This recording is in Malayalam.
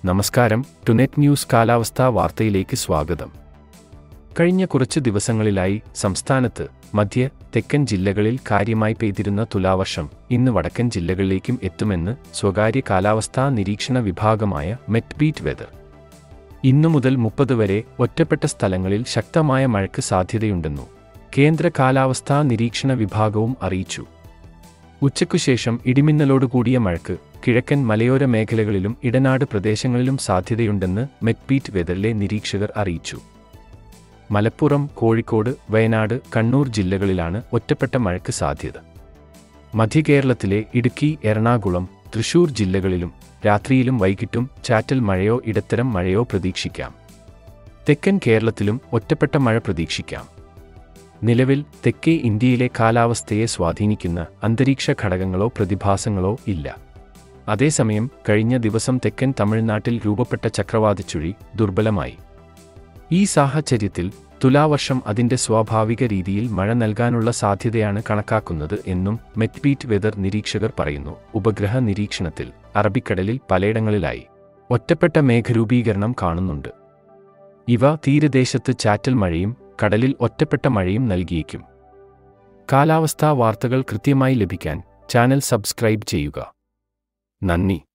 നമസ്കാരം ടുനെറ്റ് ന്യൂസ് കാലാവസ്ഥാ വാർത്തയിലേക്ക് സ്വാഗതം കഴിഞ്ഞ കുറച്ച് ദിവസങ്ങളിലായി സംസ്ഥാനത്ത് മധ്യ തെക്കൻ ജില്ലകളിൽ കാര്യമായി പെയ്തിരുന്ന തുലാവർഷം ഇന്ന് വടക്കൻ ജില്ലകളിലേക്കും എത്തുമെന്ന് സ്വകാര്യ കാലാവസ്ഥാ നിരീക്ഷണ വിഭാഗമായ മെറ്റ്ബീറ്റ് വെതർ ഇന്നു മുതൽ മുപ്പത് വരെ ഒറ്റപ്പെട്ട സ്ഥലങ്ങളിൽ ശക്തമായ മഴയ്ക്ക് സാധ്യതയുണ്ടെന്നു കേന്ദ്ര കാലാവസ്ഥാ നിരീക്ഷണ വിഭാഗവും അറിയിച്ചു ഉച്ചയ്ക്കുശേഷം ഇടിമിന്നലോടുകൂടിയ മഴയ്ക്ക് കിഴക്കൻ മലയോര മേഖലകളിലും ഇടനാട് പ്രദേശങ്ങളിലും സാധ്യതയുണ്ടെന്ന് മെറ്റ്ബീറ്റ് വെതറിലെ നിരീക്ഷകർ അറിയിച്ചു മലപ്പുറം കോഴിക്കോട് വയനാട് കണ്ണൂർ ജില്ലകളിലാണ് ഒറ്റപ്പെട്ട മഴയ്ക്ക് സാധ്യത മധ്യകേരളത്തിലെ ഇടുക്കി എറണാകുളം തൃശൂർ ജില്ലകളിലും രാത്രിയിലും വൈകിട്ടും ചാറ്റൽ മഴയോ ഇടത്തരം മഴയോ പ്രതീക്ഷിക്കാം തെക്കൻ കേരളത്തിലും ഒറ്റപ്പെട്ട മഴ പ്രതീക്ഷിക്കാം നിലവിൽ തെക്കേ ഇന്ത്യയിലെ കാലാവസ്ഥയെ സ്വാധീനിക്കുന്ന അന്തരീക്ഷ ഘടകങ്ങളോ പ്രതിഭാസങ്ങളോ ഇല്ല അതേസമയം കഴിഞ്ഞ ദിവസം തെക്കൻ തമിഴ്നാട്ടിൽ രൂപപ്പെട്ട ചക്രവാതച്ചുഴി ദുർബലമായി ഈ സാഹചര്യത്തിൽ തുലാവർഷം അതിന്റെ സ്വാഭാവിക രീതിയിൽ മഴ നൽകാനുള്ള സാധ്യതയാണ് കണക്കാക്കുന്നത് എന്നും മെറ്റ്ബീറ്റ് വെതർ നിരീക്ഷകർ പറയുന്നു ഉപഗ്രഹ നിരീക്ഷണത്തിൽ അറബിക്കടലിൽ പലയിടങ്ങളിലായി ഒറ്റപ്പെട്ട മേഘരൂപീകരണം കാണുന്നുണ്ട് ഇവ തീരദേശത്ത് ചാറ്റൽ മഴയും കടലിൽ ഒറ്റപ്പെട്ട മഴയും നൽകിയേക്കും കാലാവസ്ഥാ വാർത്തകൾ കൃത്യമായി ലഭിക്കാൻ ചാനൽ സബ്സ്ക്രൈബ് ചെയ്യുക നന്ദി